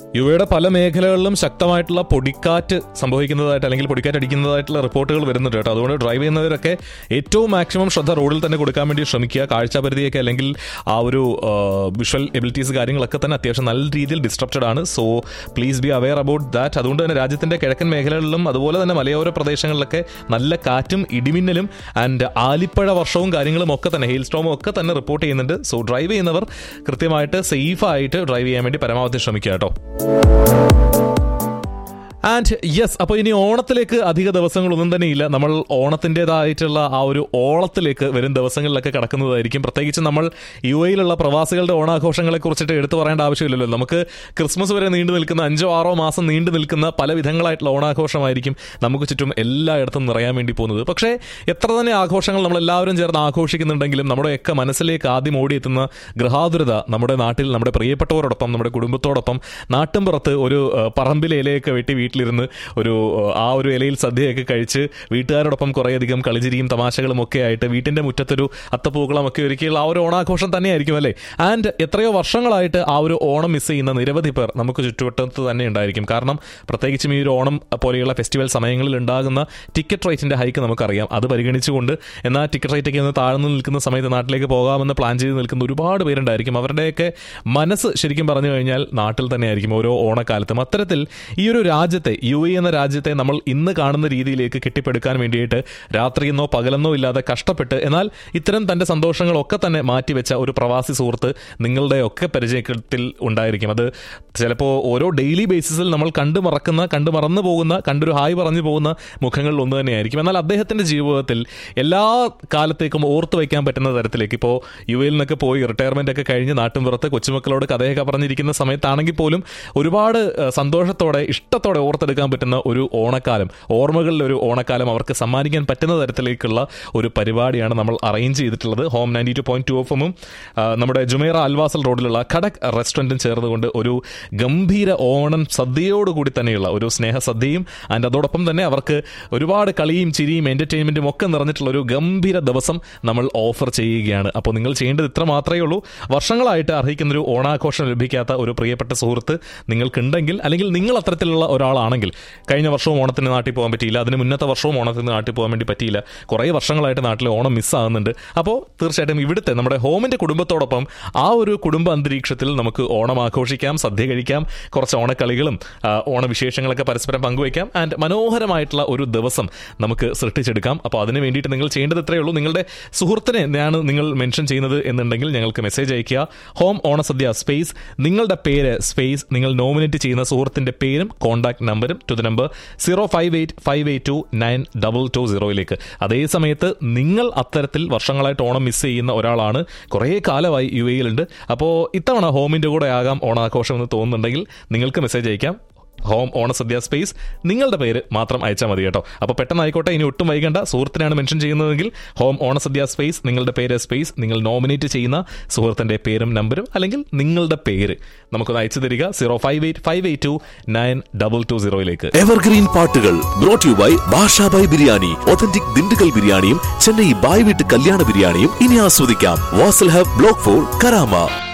യുവയുടെ പല മേഖലകളിലും ശക്തമായിട്ടുള്ള പൊടിക്കാറ്റ് സംഭവിക്കുന്നതായിട്ട് അല്ലെങ്കിൽ പൊടിക്കാറ്റ് അടിക്കുന്നതായിട്ടുള്ള റിപ്പോർട്ടുകൾ വരുന്നുണ്ട് കേട്ടോ അതുകൊണ്ട് ഡ്രൈവ് ചെയ്യുന്നവരൊക്കെ ഏറ്റവും മാക്സിമം ശ്രദ്ധ റോഡിൽ തന്നെ കൊടുക്കാൻ വേണ്ടി ശ്രമിക്കുക കാഴ്ചാപരിധിയൊക്കെ അല്ലെങ്കിൽ ആ ഒരു വിഷ്വൽ എബിലിറ്റീസ് കാര്യങ്ങളൊക്കെ തന്നെ അത്യാവശ്യം നല്ല രീതിയിൽ ഡിസ്ട്രപ്റ്റഡ് ആണ് so please be aware about that അതുകൊണ്ട് തന്നെ രാജ്യത്തിന്റെ കിഴക്കൻ മേഖലകളിലും അതുപോലെ തന്നെ മലയോര പ്രദേശങ്ങളിലൊക്കെ നല്ല കാറ്റും ഇടിമിന്നലും ആൻഡ് ആലിപ്പഴ വർഷവും കാര്യങ്ങളും ഒക്കെ തന്നെ ഹെയിൽ സ്റ്റോമും ഒക്കെ തന്നെ റിപ്പോർട്ട് ചെയ്യുന്നുണ്ട് സോ ഡ്രൈവ് ചെയ്യുന്നവർ കൃത്യമായിട്ട് സേഫായിട്ട് ഡ്രൈവ് ചെയ്യാൻ വേണ്ടി പരമാവധി ശ്രമിക്കുക കേട്ടോ ആൻഡ് യെസ് അപ്പോൾ ഇനി ഓണത്തിലേക്ക് അധിക ദിവസങ്ങളൊന്നും തന്നെ ഇല്ല നമ്മൾ ഓണത്തിൻ്റെതായിട്ടുള്ള ആ ഒരു ഓളത്തിലേക്ക് വരും ദിവസങ്ങളിലൊക്കെ കടക്കുന്നതായിരിക്കും പ്രത്യേകിച്ച് നമ്മൾ യു എയിലുള്ള പ്രവാസികളുടെ ഓണാഘോഷങ്ങളെ കുറിച്ചിട്ട് എടുത്തു പറയേണ്ട ആവശ്യമില്ലല്ലോ നമുക്ക് ക്രിസ്മസ് വരെ നീണ്ടു നിൽക്കുന്ന അഞ്ചോ ആറോ മാസം നീണ്ടു നിൽക്കുന്ന പല വിധങ്ങളായിട്ടുള്ള ഓണാഘോഷമായിരിക്കും നമുക്ക് ചുറ്റും എല്ലായിടത്തും നിറയാൻ വേണ്ടി പോകുന്നത് പക്ഷേ എത്ര തന്നെ ആഘോഷങ്ങൾ നമ്മൾ എല്ലാവരും ചേർന്ന് ആഘോഷിക്കുന്നുണ്ടെങ്കിലും നമ്മുടെയൊക്കെ മനസ്സിലേക്ക് ആദ്യം ഓടിയെത്തുന്ന ഗൃഹാതുരത നമ്മുടെ നാട്ടിൽ നമ്മുടെ പ്രിയപ്പെട്ടവരോടൊപ്പം നമ്മുടെ കുടുംബത്തോടൊപ്പം നാട്ടിൻപുറത്ത് ഒരു ഏഹ്, പറമ്പിലെ ഇലയൊക്കെ വെട്ടി വീട്ടിലിരുന്ന് ഒരു ഏഹ്, ആ ഒരു ഇലയിൽ സദ്യയൊക്കെ കഴിച്ച് വീട്ടുകാരോടൊപ്പം കുറേയധികം കളിച്ചിരിയും തമാശകളും ഒക്കെ ആയിട്ട് വീട്ടിന്റെ മുറ്റത്തൊരു അത്തപ്പൂക്കളം ഒക്കെ ഒരുക്കിയുള്ള ആ ഒരു ഓണാഘോഷം തന്നെയായിരിക്കും അല്ലേ ആൻഡ് എത്രയോ വർഷങ്ങളായിട്ട് ആ ഒരു ഓണം മിസ് ചെയ്യുന്ന നിരവധി പേർ നമുക്ക് ചുറ്റുവട്ടത്ത് തന്നെ ഉണ്ടായിരിക്കും കാരണം പ്രത്യേകിച്ചും ഈ ഒരു ഓണം പോലെയുള്ള ഫെസ്റ്റിവൽ സമയങ്ങളിൽ ഉണ്ടാകുന്ന ടിക്കറ്റ് റേറ്റിന്റെ ഹൈക്ക് നമുക്കറിയാം അത് പരിഗണിച്ചുകൊണ്ട് എന്നാൽ ടിക്കറ്റ് റേറ്റ് ഒക്കെ ഒന്ന് താഴ്ന്നു നിൽക്കുന്ന സമയത്ത് നാട്ടിലേക്ക് പോകാമെന്ന് പ്ലാൻ ചെയ്ത് നിൽക്കുന്ന ഒരുപാട് പേരുണ്ടായിരിക്കും അവരുടെയൊക്കെ മനസ്സ് ശരിക്കും പറഞ്ഞു കഴിഞ്ഞാൽ നാട്ടിൽ തന്നെയായിരിക്കും ഓരോ ഓണക്കാലത്തും അത്തരത്തിൽ ഈ ഒരു രാജ്യത്തെ യു എ എന്ന രാജ്യത്തെ നമ്മൾ ഇന്ന് കാണുന്ന രീതിയിലേക്ക് കെട്ടിപ്പടുക്കാൻ വേണ്ടിയിട്ട് രാത്രിയെന്നോ പകലെന്നോ ഇല്ലാതെ കഷ്ടപ്പെട്ട് എന്നാൽ ഇത്തരം തന്റെ സന്തോഷങ്ങളൊക്കെ തന്നെ മാറ്റിവെച്ച ഒരു പ്രവാസി സുഹൃത്ത് നിങ്ങളുടെ ഒക്കെ പരിചയത്തിൽ ഉണ്ടായിരിക്കും അത് ചിലപ്പോൾ ഓരോ ഡെയിലി ബേസിസിൽ നമ്മൾ കണ്ടു മറക്കുന്ന കണ്ടു മറന്നു പോകുന്ന കണ്ടൊരു ഹായ് പറഞ്ഞു പോകുന്ന മുഖങ്ങളിൽ ഒന്ന് തന്നെയായിരിക്കും എന്നാൽ അദ്ദേഹത്തിന്റെ ജീവിതത്തിൽ എല്ലാ കാലത്തേക്കും ഓർത്തു വയ്ക്കാൻ പറ്റുന്ന തരത്തിലേക്ക് ഇപ്പോൾ യു എയിൽ നിന്നൊക്കെ പോയി റിട്ടയർമെന്റ് ഒക്കെ കഴിഞ്ഞ് നാട്ടും പുറത്ത് കൊച്ചുമക്കളോട് കഥയൊക്കെ പറഞ്ഞിരിക്കുന്ന സമയത്താണെങ്കിൽ പോലും ഒരുപാട് ഏഹ്, സന്തോഷത്തോടെ ഇഷ്ടത്തോടെ ഓർത്തെടുക്കാൻ പറ്റുന്ന ഒരു ഓണക്കാലം ഓർമ്മകളിലെ ഒരു ഓണക്കാലം അവർക്ക് സമ്മാനിക്കാൻ പറ്റുന്ന തരത്തിലേക്കുള്ള ഒരു പരിപാടിയാണ് നമ്മൾ അറേഞ്ച് ചെയ്തിട്ടുള്ളത് home ninety two point two F എമ്മും നമ്മുടെ ജുമേറ അൽവാസൽ റോഡിലുള്ള ഖടക് റെസ്റ്റോറൻറ്റും ചേർന്നുകൊണ്ട് ഒരു ഗംഭീര ഓണം സദ്യയോടുകൂടി തന്നെയുള്ള ഒരു സ്നേഹസദ്യയും ആൻഡ് അതോടൊപ്പം തന്നെ അവർക്ക് ഒരുപാട് കളിയും ചിരിയും എന്റർടൈൻമെന്റും ഒക്കെ നിറഞ്ഞിട്ടുള്ള ഒരു ഗംഭീര ദിവസം നമ്മൾ ഓഫർ ചെയ്യുകയാണ് അപ്പോൾ നിങ്ങൾ ചെയ്യേണ്ടത് ഇത്ര മാത്രമേ ഉള്ളൂ വർഷങ്ങളായിട്ട് അർഹിക്കുന്ന ഒരു ഓണാഘോഷം ലഭിക്കാത്ത ഒരു പ്രിയപ്പെട്ട സുഹൃത്ത് നിങ്ങൾക്കുണ്ടെങ്കിൽ അല്ലെങ്കിൽ നിങ്ങൾ അത്തരത്തിലുള്ള ഒരാളാണെങ്കിൽ കഴിഞ്ഞ വർഷവും ഓണത്തിന് നാട്ടിൽ പോകാൻ പറ്റിയില്ല അതിന് മുന്നത്തെ വർഷവും ഓണത്തിന് നാട്ടിൽ പോകാൻ വേണ്ടി പറ്റിയില്ല കുറേ വർഷങ്ങളായിട്ട് നാട്ടിൽ ഓണം മിസ്സാകുന്നുണ്ട് അപ്പോൾ തീർച്ചയായിട്ടും ഇവിടുത്തെ നമ്മുടെ ഹോമിന്റെ കുടുംബത്തോടൊപ്പം ആ ഒരു കുടുംബ അന്തരീക്ഷത്തിൽ നമുക്ക് ഓണം ആഘോഷിക്കാം സദ്യ കഴിക്കാം കുറച്ച് ഓണക്കളികളും ആ, ഓണവിശേഷങ്ങളൊക്കെ പരസ്പരം പങ്കുവയ്ക്കാം ആൻഡ് മനോഹരമായിട്ടുള്ള ഒരു ദിവസം നമുക്ക് സൃഷ്ടിച്ചെടുക്കാം അപ്പോൾ അതിന് വേണ്ടിയിട്ട് നിങ്ങൾ ചെയ്യേണ്ടത് ഇത്രയേ ഉള്ളൂ നിങ്ങളുടെ സുഹൃത്തിനെ ഞാൻ നിങ്ങൾ മെൻഷൻ ചെയ്യുന്നത് എന്നുണ്ടെങ്കിൽ ഞങ്ങൾക്ക് മെസ്സേജ് അയക്കുക ഹോം ഓണസദ്യ സ്പേസ് നിങ്ങളുടെ പേര് സ്പേസ് നിങ്ങൾ നോമിനേറ്റ് ചെയ്യുന്ന സുഹൃത്തിന്റെ പേരും കോൺടാക്ട് നമ്പറും to the number zero five eight five eight two nine double two സീറോയിലേക്ക് അതേ സമയത്ത് നിങ്ങൾ അത്തരത്തിൽ വർഷങ്ങളായിട്ട് ഓണം മിസ് ചെയ്യുന്ന ഒരാളാണ് കുറേ കാലമായി യു എയിലുണ്ട് അപ്പോൾ ഇത്തവണ ഹോമിന്റെ കൂടെ ആകാം ഓണാഘോഷം എന്ന് തോന്നുന്നുണ്ടെങ്കിൽ നിങ്ങൾക്ക് മെസ്സേജ് അയക്കാം ഹോം ഓണസദ്യ സ്പേസ് നിങ്ങളുടെ പേര് മാത്രം അയച്ചാൽ മതി കേട്ടോ അപ്പോൾ പെട്ടെന്ന് ആയിക്കോട്ടെ ഇനി ഒട്ടും വൈകണ്ട സുഹൃത്തിനാണ് മെൻഷൻ ചെയ്യുന്നതെങ്കിൽ ഹോം ഓണസദ്യ സ്പേസ് നിങ്ങളുടെ പേര് സ്പേസ് നിങ്ങൾ നോമിനേറ്റ് ചെയ്യുന്ന സുഹൃത്തിന്റെ പേരും നമ്പരും അല്ലെങ്കിൽ നിങ്ങളുടെ പേര് നമുക്കൊന്ന് അയച്ചു തരിക zero five eight five eight two nine double two സീറോയിലേക്ക് എവർഗ്രീൻ പാട്ടുകൾ brought you by Bashabhai biryani authentic Dindigul ബിരിയാണിയും ചെന്നൈ ബായ് വീട്ട് കല്യാണ ബിരിയാണിയും ഇനി ആസ്വദിക്കാം Vasal hub block four Karama